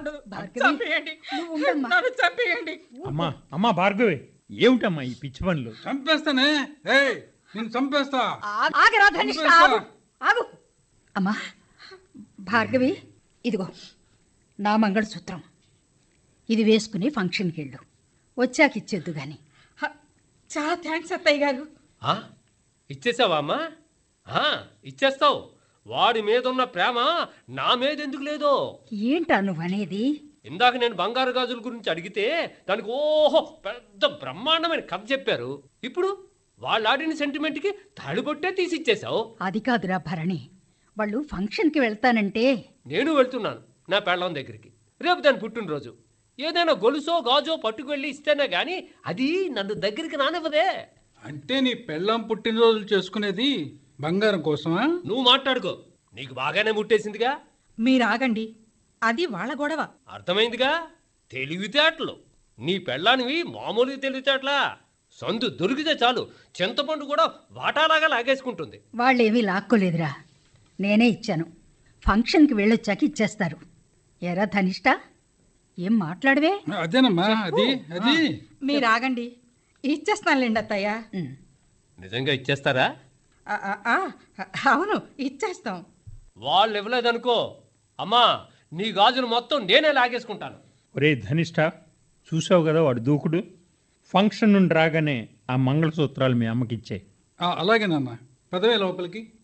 ఉండదు భార్గవి, చంపేయండి నువ్వు ఉండమ్మా. నన్ను చంపేయండి అమ్మా అమ్మా భార్గవి ఏమిటమ్మా ఈ పిచ్చి పనులు చంపేస్తానే ఏయ్ నేను చంపేస్తా ఆ- ఆగరా ధనిష్ట ఆగు ఆగు అమ్మా భార్గవి ఇదిగో నా మంగళసూత్రం ఇది వేసుకుని ఫంక్షన్కి వెళ్ళు వచ్చాక ఇచ్చేద్దు గాని హ, చాలా థ్యాంక్స్ అత్తయ్య గారు ఆ? ఇచ్చేసావా అమ్మా ఆ, ఇచ్చేస్తావు వాడి మీద ఉన్న ప్రేమ నా మీద ఎందుకు లేదో ఏంటా నువ్వు అనేది ఇందాక నేను బంగారు గాజుల గురించి అడిగితే దానికి ఓహో పెద్ద బ్రహ్మాండమైన కథ చెప్పారు ఇప్పుడు వాళ్ళు ఆడిన సెంటిమెంట్కి తాళిబొట్టే తీసి ఇచ్చేసావు అది కాదురా భరణి వాళ్ళు ఫంక్షన్కి వెళ్తానంటే నేను వెళ్తున్నాను నా పెళ్ళం దగ్గరికి రేపు దాని పుట్టినరోజు ఏదైనా గొలుసో గాజో పట్టుకు వెళ్ళి ఇస్తేనే గాని అది నన్ను దగ్గరికి రానివ్వదే అంటే నీ పెళ్ళాం పుట్టినరోజులు చేసుకునేది బంగారం కోసమా నువ్వు మాట్లాడుకో నీకు బాగానే ముట్టేసిందిగా మీరు ఆగండి అది వాళ్ళ గొడవ అర్థమైందిగా తెలివితేటలు నీ పెళ్ళానివి మామూలు తెలివితేటలా సందు దొరికితే చాలు చింతపండు కూడా వాటాలాగా లాగేసుకుంటుంది వాళ్ళేమీ లాక్కోలేదురా నేనే ఇచ్చాను ఫంక్షన్కి వెళ్ళొచ్చాక ఇచ్చేస్తారు ఎరా ధనిష్ట ఏం మాట్లాడవే అదేనమ్మా అది అది మీరు ఆగండి ఇచ్చేస్తానులేండి అత్తయ్య ఉమ్. నిజంగా ఇచ్చేస్తారా ఆ, ఆ, ఆ, అవును ఇచ్చేస్తాం వాళ్ళు ఇవ్వలేదనుకో అమ్మా నీ గాజులు మొత్తం నేనే లాగేసుకుంటాను ఒరే ధనిష్ట చూసావు కదా వాడు దూకుడు ఫంక్షన్ నుండి రాగానే ఆ మంగళసూత్రాలు మీ అమ్మకిచ్చే ఆ, అలాగే నాన్న పదవే లోపలికి